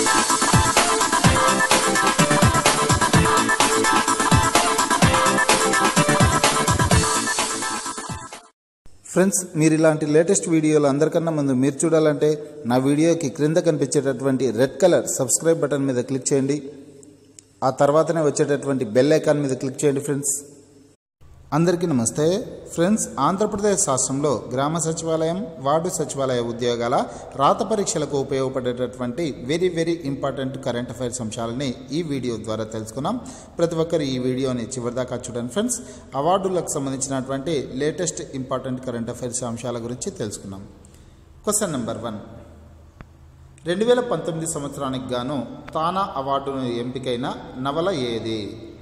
friends మీరు ఇలాంటి latest వీడియోలు అందరికన్నా ముందు మీరు చూడాలంటే నా వీడియోకి క్రింద కనిపించేటటువంటి రెడ్ కలర్ సబ్స్క్రైబ్ బటన్ మీద క్లిక్ చేయండి ఆ తర్వాతనే వచ్చేటటువంటి బెల్ ఐకాన్ మీద క్లిక్ చేయండి ఫ్రెండ్స్ అందరికీ నమస్తే ఫ్రెండ్స్ ఆంధ్రప్రదేశ్ రాష్ట్రంలో గ్రామ సచివాలయం వార్డు సచివాలయ ఉద్యోగాల రాత పరీక్షలకు ఉపయోగపడేటటువంటి very very important current affairs అంశాలని ఈ వీడియో ద్వారా తెలుసుకున్నాం ప్రతి ఒక్కరు ఈ వీడియోని చివరిదాకా చూడండి ఫ్రెండ్స్ అవార్డులకు సంబంధించినటువంటి లేటెస్ట్ ఇంపార్టెంట్ కరెంట్ అఫైర్స్ అంశాల గురించి తెలుసుకున్నాం క్వశ్చన్ నెంబర్ వన్ రెండు వేల పంతొమ్మిది సంవత్సరానికి గాను తానా అవార్డును ఎంపికైన నవల ఏది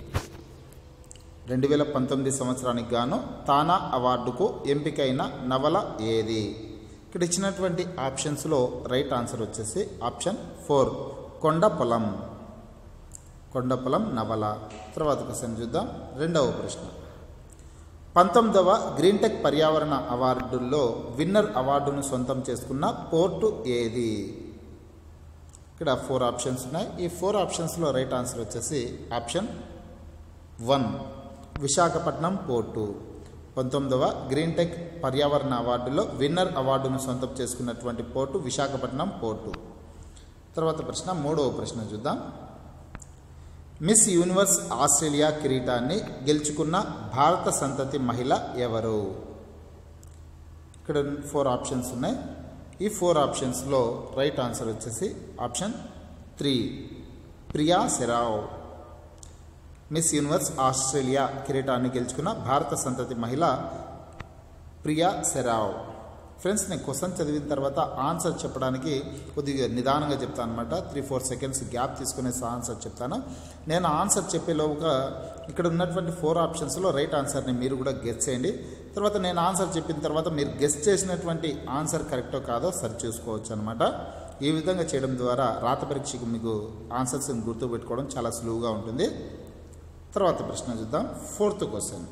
రెండు వేల పంతొమ్మిది సంవత్సరానికి గాను తానా అవార్డుకు ఎంపికైన నవల ఏది ఇక్కడ ఇచ్చినటువంటి ఆప్షన్స్లో రైట్ ఆన్సర్ వచ్చేసి ఆప్షన్ ఫోర్ కొండ పొలం కొండ పొలం నవల తర్వాత క్వశ్చన్ చూద్దాం రెండవ ప్రశ్న పంతొమ్మిదవ గ్రీన్ టెక్ పర్యావరణ అవార్డుల్లో విన్నర్ అవార్డును సొంతం చేసుకున్న పోర్టు ఏది ఇక్కడ ఫోర్ ఆప్షన్స్ ఉన్నాయి ఈ ఫోర్ ఆప్షన్స్లో రైట్ ఆన్సర్ వచ్చేసి ఆప్షన్ వన్ విశాఖపట్నం పోర్టు పంతొమ్మిదవ గ్రీన్ టెక్ పర్యావరణ అవార్డులో విన్నర్ అవార్డును సొంతం చేసుకున్నటువంటి పోర్టు విశాఖపట్నం పోర్టు తర్వాత ప్రశ్న మూడవ ప్రశ్న చూద్దాం మిస్ యూనివర్స్ ఆస్ట్రేలియా కిరీటాన్ని గెలుచుకున్న భారత సంతతి మహిళ ఎవరు ఇక్కడ ఫోర్ ఆప్షన్స్ ఉన్నాయి ఈ ఫోర్ ఆప్షన్స్లో రైట్ ఆన్సర్ వచ్చేసి option three Priya Serrao Miss Universe Australia కిరీటాన్ని గెలుచుకున్న భారత సంతతి మహిళ ప్రియా సెరావ్ ఫ్రెండ్స్ నేను క్వశ్చన్ చదివిన తర్వాత ఆన్సర్ చెప్పడానికి కొద్దిగా నిదానంగా చెప్తాను అనమాట త్రీ ఫోర్ సెకండ్స్ గ్యాప్ తీసుకునే ఆన్సర్ చెప్తాను నేను ఆన్సర్ చెప్పేలోగా ఇక్కడ ఉన్నటువంటి ఫోర్ ఆప్షన్స్లో రైట్ ఆన్సర్ని మీరు కూడా గెస్ చేయండి తర్వాత నేను ఆన్సర్ చెప్పిన తర్వాత మీరు గెస్ చేసినటువంటి ఆన్సర్ కరెక్టో కాదో సరి చూసుకోవచ్చు అనమాట ఈ విధంగా చేయడం ద్వారా రాత పరీక్షకు మీకు ఆన్సర్స్ని గుర్తుపెట్టుకోవడం చాలా సులువుగా ఉంటుంది తర్వాత ప్రశ్న చూద్దాం ఫోర్త్ క్వశ్చన్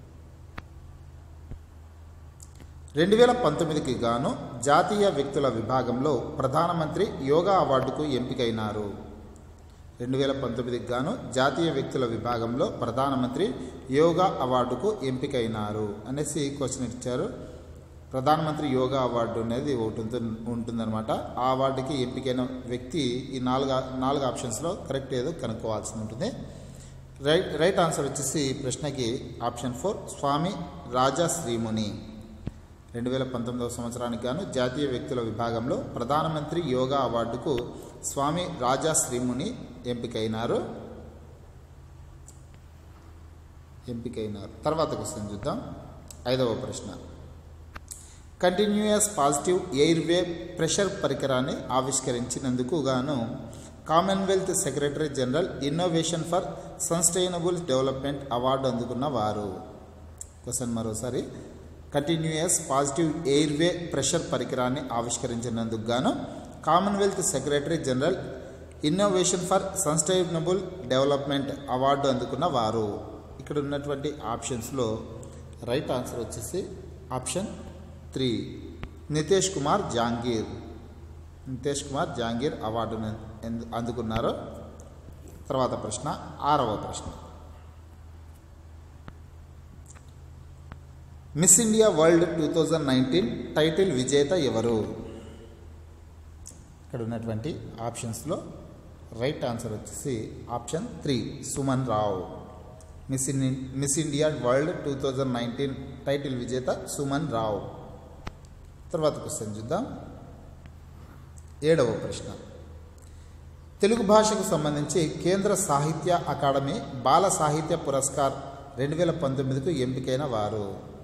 రెండు వేల పంతొమ్మిదికి గాను జాతీయ వ్యక్తుల విభాగంలో ప్రధానమంత్రి యోగా అవార్డుకు ఎంపికైనారు రెండు వేల పంతొమ్మిదికి గాను జాతీయ వ్యక్తుల విభాగంలో ప్రధానమంత్రి యోగా అవార్డుకు ఎంపికైనారు అనేసి క్వశ్చన్ ఇచ్చారు ప్రధానమంత్రి యోగా అవార్డు అనేది ఒకటి ఉంటుంది ఉంటుందన్నమాట ఆ అవార్డుకి ఎంపికైన వ్యక్తి ఈ నాలుగు నాలుగు ఆప్షన్స్లో కరెక్ట్ ఏదో కనుక్కోవాల్సి ఉంటుంది రైట్ రైట్ ఆన్సర్ వచ్చేసి ప్రశ్నకి ఆప్షన్ ఫోర్ స్వామి రాజా శ్రీముని రెండు వేల పంతొమ్మిదవ సంవత్సరానికి గాను జాతీయ వ్యక్తుల విభాగంలో ప్రధానమంత్రి యోగా అవార్డుకు స్వామి రాజా శ్రీముని ఎంపికైనారు ఎంపికైనారు తర్వాత క్వశ్చన్ చూద్దాం ఐదవ ప్రశ్న కంటిన్యూయస్ పాజిటివ్ ఎయిర్వే ప్రెషర్ పరికరాన్ని ఆవిష్కరించినందుకు గాను Commonwealth secretary general innovation for sustainable development award అందుకున్న వారు క్వశ్చన్ మరోసారి కంటిన్యూయస్ పాజిటివ్ ఎయిర్వే ప్రెషర్ పరికరాన్ని ఆవిష్కరించినందుకు గాను Commonwealth secretary general innovation for sustainable development award అందుకున్న వారు ఇక్కడ ఉన్నటువంటి ఆప్షన్స్లో రైట్ ఆన్సర్ వచ్చేసి ఆప్షన్ త్రీ నితేష్ కుమార్ జాంగీర్ నితేష్ కుమార్ జాంగీర్ అవార్డును అందుకున్నారు తర్వాత ప్రశ్న ఆరవ ప్రశ్న Miss India World two thousand nineteen title విజేత ఎవరు ఇక్కడ ఉన్నటువంటి ఆప్షన్స్లో రైట్ ఆన్సర్ వచ్చేసి option three Suman Rao Miss in Miss India World two thousand nineteen title విజేత సుమన్ రావు తర్వాత క్వశ్చన్ చూద్దాం ఏడవ ప్రశ్న తెలుగు భాషకు సంబంధించి కేంద్ర సాహిత్య అకాడమీ బాల సాహిత్య పురస్కార్ రెండు వేల పంతొమ్మిదికు ఎంపికైన వారు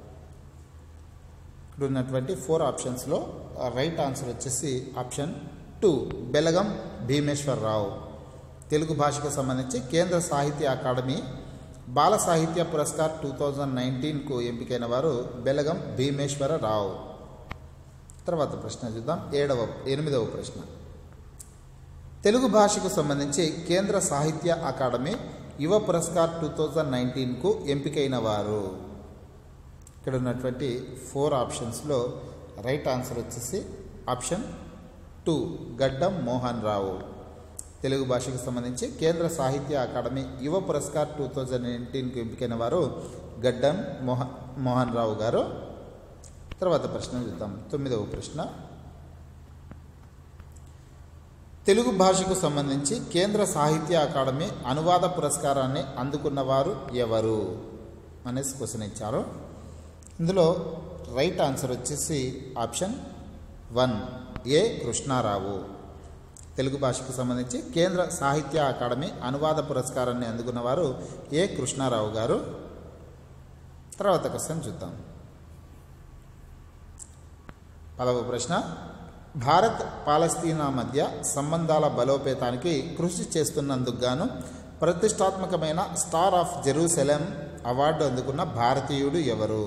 ఇక్కడ ఉన్నటువంటి ఫోర్ ఆప్షన్స్లో రైట్ ఆన్సర్ వచ్చేసి ఆప్షన్ టూ బెలగం భీమేశ్వరరావు తెలుగు భాషకు సంబంధించి కేంద్ర సాహిత్య అకాడమీ బాల సాహిత్య పురస్కార్ టూ థౌజండ్ నైన్టీన్కు ఎంపికైన వారు బెలగం భీమేశ్వరరావు తర్వాత ప్రశ్న చూద్దాం ఏడవ ఎనిమిదవ ప్రశ్న తెలుగు భాషకు సంబంధించి కేంద్ర సాహిత్య అకాడమీ యువ పురస్కార్ టూ థౌజండ్ నైన్టీన్కు ఎంపికైన వారు ఇక్కడ ఉన్నటువంటి ఫోర్ ఆప్షన్స్లో రైట్ ఆన్సర్ వచ్చేసి ఆప్షన్ టూ గడ్డం మోహన్ రావు తెలుగు భాషకు సంబంధించి కేంద్ర సాహిత్య అకాడమీ యువ పురస్కార్ టూ థౌజండ్ నైన్టీన్కి ఎంపికైన వారు గడ్డం మోహన్ మోహన్ రావు గారు తర్వాత ప్రశ్న చూద్దాం తొమ్మిదవ ప్రశ్న తెలుగు భాషకు సంబంధించి కేంద్ర సాహిత్య అకాడమీ అనువాద పురస్కారాన్ని అందుకున్నవారు ఎవరు అనేసి క్వశ్చన్ ఇచ్చారు ఇందులో రైట్ ఆన్సర్ వచ్చేసి option one A Krishnarao Telugu భాషకు సంబంధించి కేంద్ర సాహిత్య అకాడమీ అనువాద పురస్కారాన్ని అందుకున్నవారు ఏ కృష్ణారావు గారు తర్వాత క్వశ్చన్ చూద్దాం పదవ ప్రశ్న భారత్ పాలస్తీనా మధ్య సంబంధాల బలోపేతానికి కృషి చేస్తున్నందుకు గాను ప్రతిష్టాత్మకమైన స్టార్ ఆఫ్ జెరూసెలం అవార్డు అందుకున్న భారతీయుడు ఎవరు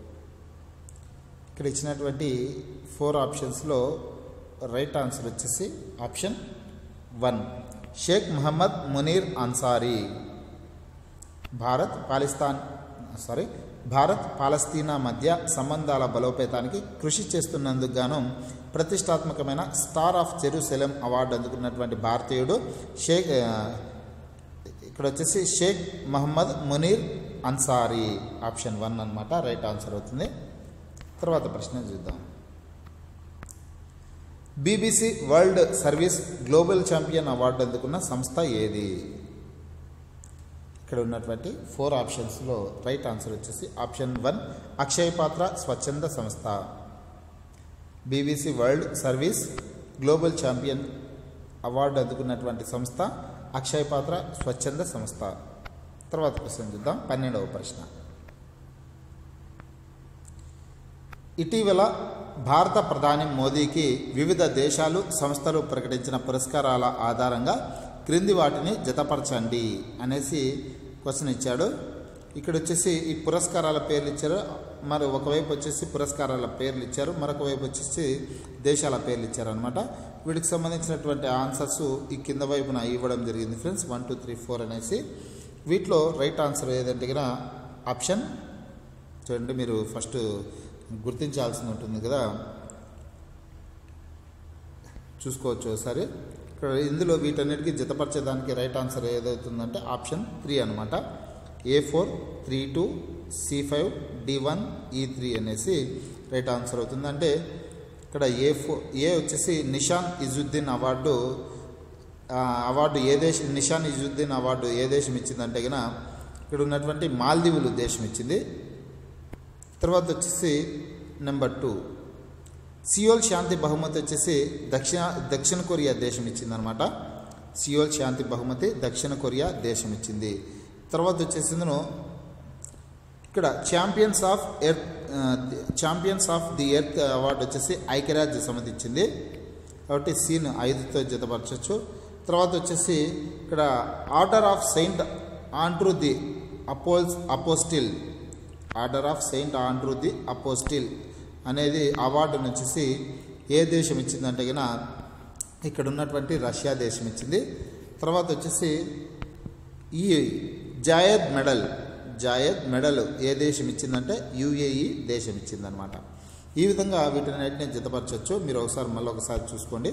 ఇక్కడ ఇచ్చినటువంటి ఫోర్ ఆప్షన్స్లో రైట్ ఆన్సర్ వచ్చేసి ఆప్షన్ వన్ షేక్ మహమ్మద్ మునీర్ అన్సారీ భారత్ పాలిస్తాన్ సారీ భారత్ పాలస్తీనా మధ్య సంబంధాల బలోపేతానికి కృషి చేస్తున్నందుకు గాను ప్రతిష్టాత్మకమైన స్టార్ ఆఫ్ జెరూసెలం అవార్డు అందుకున్నటువంటి భారతీయుడు షేక్ ఆ, ఇక్కడ వచ్చేసి షేక్ మహమ్మద్ మునీర్ అన్సారీ ఆప్షన్ వన్ అన్నమాట రైట్ ఆన్సర్ అవుతుంది తర్వాత ప్రశ్న చూద్దాం BBC world service global champion award అందుకున్న సంస్థ ఏది ఇక్కడ ఉన్నటువంటి ఫోర్ ఆప్షన్స్లో రైట్ ఆన్సర్ వచ్చేసి ఆప్షన్ వన్ అక్షయ పాత్ర స్వచ్ఛంద సంస్థ BBC world service global champion award అందుకున్నటువంటి సంస్థ అక్షయ పాత్ర స్వచ్ఛంద సంస్థ తర్వాత క్వశ్చన్ చూద్దాం పన్నెండవ ప్రశ్న ఇటీవల భారత ప్రధాని మోదీకి వివిధ దేశాలు సంస్థలు ప్రకటించిన పురస్కారాల ఆధారంగా క్రింది వాటిని జతపరచండి అనేసి క్వశ్చన్ ఇచ్చాడు ఇక్కడ వచ్చేసి ఈ పురస్కారాల పేర్లు ఇచ్చారు మరి ఒకవైపు వచ్చేసి పురస్కారాల పేర్లు ఇచ్చారు మరొక వైపు వచ్చేసి దేశాల పేర్లు ఇచ్చారు అనమాట వీటికి సంబంధించినటువంటి ఆన్సర్స్ ఈ కింద వైపున ఇవ్వడం జరిగింది friends one two three four అనేసి వీటిలో రైట్ ఆన్సర్ ఏదంటే కనుక ఆప్షన్ చూడండి మీరు ఫస్ట్ గుర్తించాల్సి ఉంటుంది కదా చూసుకోవచ్చు ఒకసారి ఇక్కడ ఇందులో వీటన్నిటికీ జతపరిచేదానికి రైట్ ఆన్సర్ ఏదవుతుందంటే ఆప్షన్ త్రీ అనమాట A four three two C five D one E three అనేసి రైట్ ఆన్సర్ అవుతుంది అంటే ఇక్కడ ఏ ఫోర్ ఏ వచ్చేసి నిషాన్ ఇజుద్దీన్ అవార్డు ఆ, అవార్డు ఏ దేశం నిషాన్ ఇజుద్దీన్ అవార్డు ఏ దేశం ఇచ్చిందంటే కనుక ఇక్కడ ఉన్నటువంటి మాల్దీవులు దేశం ఇచ్చింది తర్వాత వచ్చేసి నెంబర్ టూ సియోల్ శాంతి బహుమతి వచ్చేసి దక్షిణ దక్షిణ కొరియా దేశం ఇచ్చిందనమాట సియోల్ శాంతి బహుమతి దక్షిణ కొరియా దేశం ఇచ్చింది తర్వాత వచ్చేసిందను ఇక్కడ champions of earth champions of the earth award వచ్చేసి ఐక్యరాజ్య సమితి ఇచ్చింది కాబట్టి సీన్ ఐదుతో జతపరచవచ్చు తర్వాత వచ్చేసి ఇక్కడ order of saint Andrew the అపోల్స్ apostle order of saint Andrew the apostle అనేది అవార్డును వచ్చేసి ఏ దేశం ఇచ్చిందంటే కనుక ఇక్కడ ఉన్నటువంటి రష్యా దేశం ఇచ్చింది తర్వాత వచ్చేసి ఈ జాయద్ మెడల్ జాయద్ మెడల్ ఏ దేశం ఇచ్చిందంటే యుఏఈ దేశం ఇచ్చిందనమాట ఈ విధంగా వీటిని జతపరచవచ్చు మీరు ఒకసారి మళ్ళీ ఒకసారి చూసుకోండి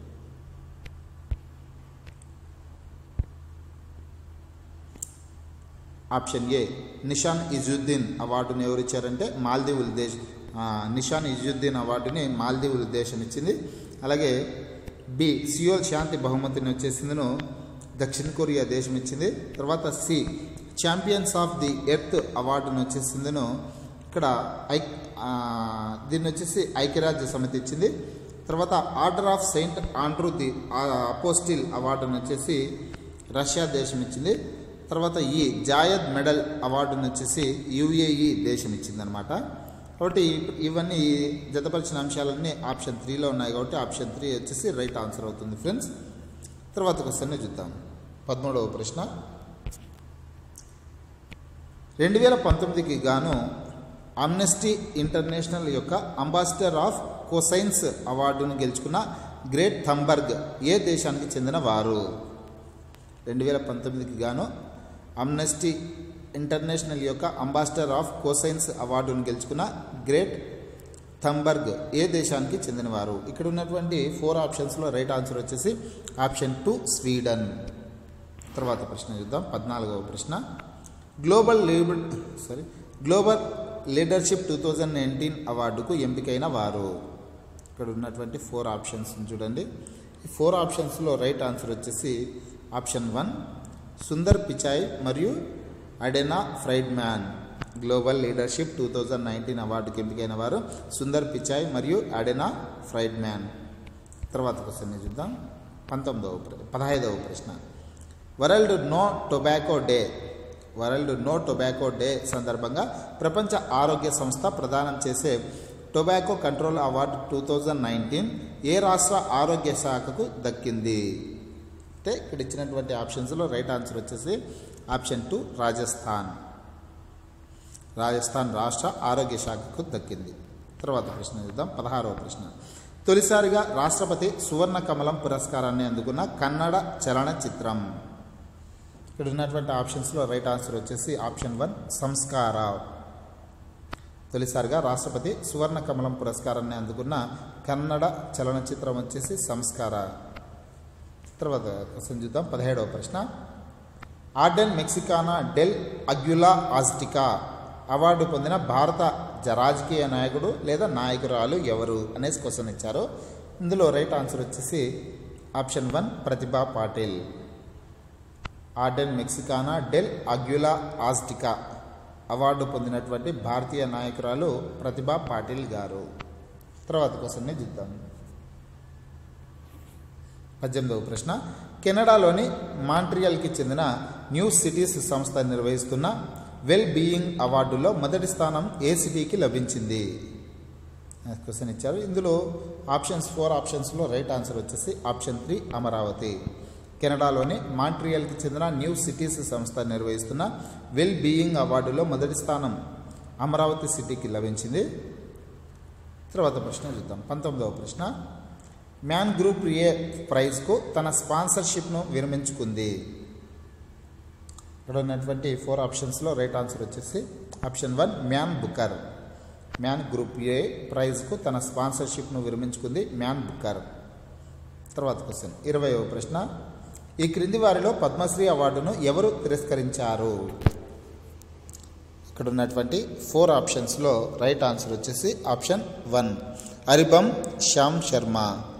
ఆప్షన్ ఏ నిషాన్ ఇజుద్దీన్ అవార్డుని ఎవరు ఇచ్చారంటే మాల్దీవుల దేశ ఆ, నిషాన్ ఇజుద్దీన్ అవార్డుని మాల్దీవుల దేశం ఇచ్చింది అలాగే బి సియోల్ శాంతి బహుమతిని వచ్చేసిందను దక్షిణ కొరియా దేశం ఇచ్చింది తర్వాత C champions of the earth అవార్డును వచ్చేసిందను ఇక్కడ ఐ ఆ, దీన్ని వచ్చేసి ఐక్యరాజ్య సమితి ఇచ్చింది తర్వాత order of saint Andrew the apostle అవార్డును వచ్చేసి రష్యా దేశం ఇచ్చింది తర్వాత ఈ జాయద్ మెడల్ అవార్డును వచ్చేసి యుఏఈ దేశం ఇచ్చిందనమాట కాబట్టి ఇవన్నీ జతపరిచిన అంశాలన్నీ ఆప్షన్ త్రీలో ఉన్నాయి కాబట్టి ఆప్షన్ త్రీ వచ్చేసి రైట్ ఆన్సర్ అవుతుంది ఫ్రెండ్స్ తర్వాత క్వశ్చన్ చూద్దాం పదమూడవ ప్రశ్న రెండు వేల పంతొమ్మిదికి గాను ఆమ్నెస్టీ ఇంటర్నేషనల్ యొక్క అంబాసిడర్ ఆఫ్ కోసైన్స్ అవార్డును గెలుచుకున్న గ్రేట్ థంబర్గ్ ఏ దేశానికి చెందిన వారు రెండు వేల పంతొమ్మిదికి గాను అమ్నెస్టీ ఇంటర్నేషనల్ యొక్క అంబాసిడర్ ఆఫ్ కోసైన్స్ అవార్డును గెలుచుకున్న గ్రేట్ థంబర్గ్ ఏ దేశానికి చెందినవారు ఇక్కడ ఉన్నటువంటి ఫోర్ ఆప్షన్స్లో రైట్ ఆన్సర్ వచ్చేసి ఆప్షన్ టూ స్వీడన్ తర్వాత ప్రశ్న చూద్దాం పద్నాలుగవ ప్రశ్న global leader sorry global leadership two thousand nineteen అవార్డుకు ఎంపికైన వారు ఇక్కడ ఉన్నటువంటి ఫోర్ ఆప్షన్స్ చూడండి ఈ ఫోర్ ఆప్షన్స్లో రైట్ ఆన్సర్ వచ్చేసి ఆప్షన్ వన్ సుందర్ పిచాయ్ మరియు Adena Friedman global leadership two thousand nineteen అవార్డుకి ఎంపికైన వారు సుందర్ పిచాయ్ మరియు అడెనా ఫ్రైడ్ మ్యాన్ తర్వాత క్వశ్చన్ చూద్దాం పంతొమ్మిదవ ప్ర- పదహైదవ ప్రశ్న world no tobacco day world no tobacco day సందర్భంగా ప్రపంచ ఆరోగ్య సంస్థ ప్రదానం చేసే tobacco control award two thousand nineteen ఏ రాష్ట్ర ఆరోగ్య శాఖకు దక్కింది అంటే ఇక్కడ ఇచ్చినటువంటి ఆప్షన్స్లో రైట్ ఆన్సర్ వచ్చేసి ఆప్షన్ టూ రాజస్థాన్ రాజస్థాన్ రాష్ట్ర ఆరోగ్య శాఖకు దక్కింది తర్వాత ప్రశ్న చూద్దాం పదహారవ ప్రశ్న తొలిసారిగా రాష్ట్రపతి సువర్ణ కమలం పురస్కారాన్ని అందుకున్న కన్నడ చలనచిత్రం ఇక్కడ ఉన్నటువంటి ఆప్షన్స్లో రైట్ ఆన్సర్ వచ్చేసి ఆప్షన్ వన్ సంస్కార తొలిసారిగా రాష్ట్రపతి సువర్ణ కమలం పురస్కారాన్ని అందుకున్న కన్నడ చలనచిత్రం వచ్చేసి సంస్కార తర్వాత క్వశ్చన్ చూద్దాం పదిహేడవ ప్రశ్న ఆర్డెన్ Mexicana del Aguila Azteca award పొందిన భారత జ- రాజకీయ నాయకుడు లేదా నాయకురాలు ఎవరు అనేసి క్వశ్చన్ ఇచ్చారు ఇందులో రైట్ ఆన్సర్ వచ్చేసి option one Pratibha Patil Orden Mexicana del Aguila Azteca award పొందినటువంటి భారతీయ నాయకురాలు ప్రతిభా పాటిల్ గారు తర్వాత క్వశ్చన్ని చూద్దాం పద్దెనిమిదవ ప్రశ్న కెనడాలోని మాంట్రియల్కి చెందిన న్యూ సిటీస్ సంస్థ నిర్వహిస్తున్న వెల్ బీయింగ్ అవార్డులో మొదటి స్థానం ఏ సిటీకి లభించింది క్వశ్చన్ ఇచ్చారు ఇందులో ఆప్షన్స్ ఫోర్ ఆప్షన్స్లో రైట్ ఆన్సర్ వచ్చేసి ఆప్షన్ త్రీ అమరావతి కెనడాలోని మాంట్రియల్కి చెందిన న్యూ సిటీస్ సంస్థ నిర్వహిస్తున్న వెల్ బీయింగ్ అవార్డులో మొదటి స్థానం అమరావతి సిటీకి లభించింది తర్వాత ప్రశ్న చూద్దాం పంతొమ్మిదవ ప్రశ్న మ్యాన్ గ్రూప్ ఏ ప్రైజ్కు తన స్పాన్సర్షిప్ను విరమించుకుంది ఇక్కడ ఉన్నటువంటి ఫోర్ ఆప్షన్స్లో రైట్ ఆన్సర్ వచ్చేసి option one Man Booker Man Group ఏ ప్రైజ్కు తన స్పాన్సర్షిప్ను విరమించుకుంది మ్యాన్ బుకర్ తర్వాత క్వశ్చన్ ఇరవయవ ప్రశ్న ఈ క్రింది వారిలో పద్మశ్రీ అవార్డును ఎవరు తిరస్కరించారు ఇక్కడ ఉన్నటువంటి ఫోర్ ఆప్షన్స్లో రైట్ ఆన్సర్ వచ్చేసి ఆప్షన్ వన్ అరిబం శ్యామ్ శర్మ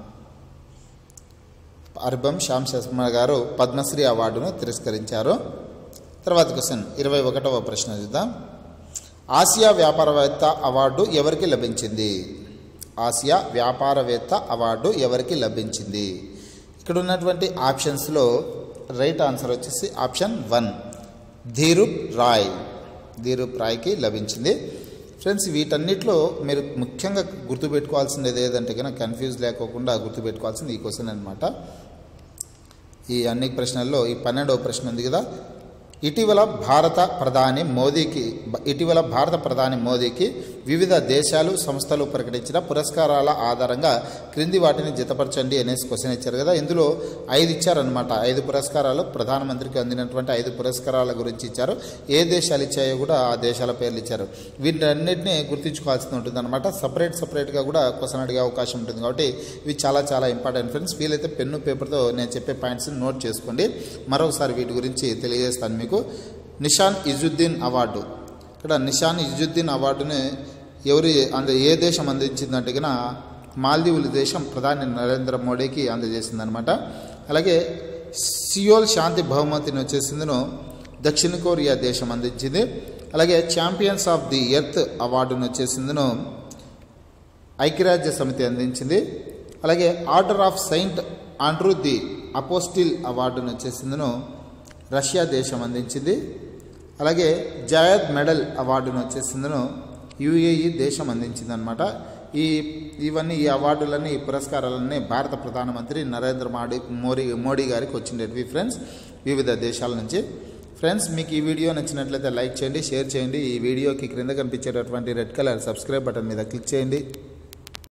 అరిబం శ్యామ్ శర్మ గారు పద్మశ్రీ అవార్డును తిరస్కరించారు తర్వాత క్వశ్చన్ ఇరవై ఒకటవ ప్రశ్న చూద్దాం ఆసియా వ్యాపారవేత్త అవార్డు ఎవరికి లభించింది ఆసియా వ్యాపారవేత్త అవార్డు ఎవరికి లభించింది ఇక్కడ ఉన్నటువంటి ఆప్షన్స్లో రైట్ ఆన్సర్ వచ్చేసి ఆప్షన్ వన్ ధీరూప్ రాయ్ ధీరూప్ రాయ్కి లభించింది ఫ్రెండ్స్ వీటన్నిటిలో మీరు ముఖ్యంగా గుర్తుపెట్టుకోవాల్సింది ఏదంటే కనుక కన్ఫ్యూజ్ లేకోకుండా గుర్తుపెట్టుకోవాల్సింది ఈ క్వశ్చన్ అనమాట ఈ అన్ని ప్రశ్నల్లో ఈ పన్నెండవ ప్రశ్న ఉంది కదా ఇటీవల భారత ప్రధాని మోదీకి ఇటీవల భారత ప్రధాని మోదీకి వివిధ దేశాలు సంస్థలు ప్రకటించిన పురస్కారాల ఆధారంగా క్రింది వాటిని జతపరచండి అనేసి క్వశ్చన్ ఇచ్చారు కదా ఇందులో ఐదు ఇచ్చారనమాట ఐదు పురస్కారాలు ప్రధానమంత్రికి అందినటువంటి ఐదు పురస్కారాల గురించి ఇచ్చారు ఏ దేశాలు ఇచ్చాయో కూడా ఆ దేశాల పేర్లు ఇచ్చారు వీటన్నిటిని గుర్తుంచుకోవాల్సి ఉంటుంది అనమాట సపరేట్ సపరేట్గా కూడా క్వశ్చన్ అడిగే అవకాశం ఉంటుంది కాబట్టి ఇవి చాలా చాలా ఇంపార్టెంట్ ఫ్రెండ్స్ వీలైతే పెన్ను పేపర్తో నేను చెప్పే పాయింట్స్ని నోట్ చేసుకోండి మరొకసారి వీటి గురించి తెలియజేస్తాను మీకు నిషాన్ ఇజుద్దీన్ అవార్డు ఇక్కడ నిషాన్ ఇజుద్దీన్ అవార్డుని ఎవరి అంద ఏ దేశం అందించిందంటే కనుక మాల్దీవుల దేశం ప్రధాని నరేంద్ర మోడీకి అందజేసిందనమాట అలాగే సియోల్ శాంతి బహుమతిని వచ్చేసిందిను దక్షిణ కొరియా దేశం అందించింది అలాగే ఛాంపియన్స్ ఆఫ్ ది ఎర్త్ అవార్డును వచ్చేసిందిను ఐక్యరాజ్య సమితి అందించింది అలాగే order of saint Andrew the apostle అవార్డును వచ్చేసిందిను రష్యా దేశం అందించింది అలాగే జాయద్ మెడల్ అవార్డును వచ్చేసిందను యుఏఈ దేశం అందించింది అనమాట ఈ ఇవన్నీ ఈ అవార్డులన్నీ ఈ పురస్కారాలన్నీ భారత ప్రధానమంత్రి నరేంద్ర మోడీ మోడీ మోడీ గారికి వచ్చిండేటివి ఫ్రెండ్స్ వివిధ దేశాల నుంచి ఫ్రెండ్స్ మీకు ఈ వీడియో నచ్చినట్లయితే లైక్ చేయండి షేర్ చేయండి ఈ వీడియోకి క్రింద కనిపించేటటువంటి రెడ్ కలర్ సబ్స్క్రైబ్ బటన్ మీద క్లిక్ చేయండి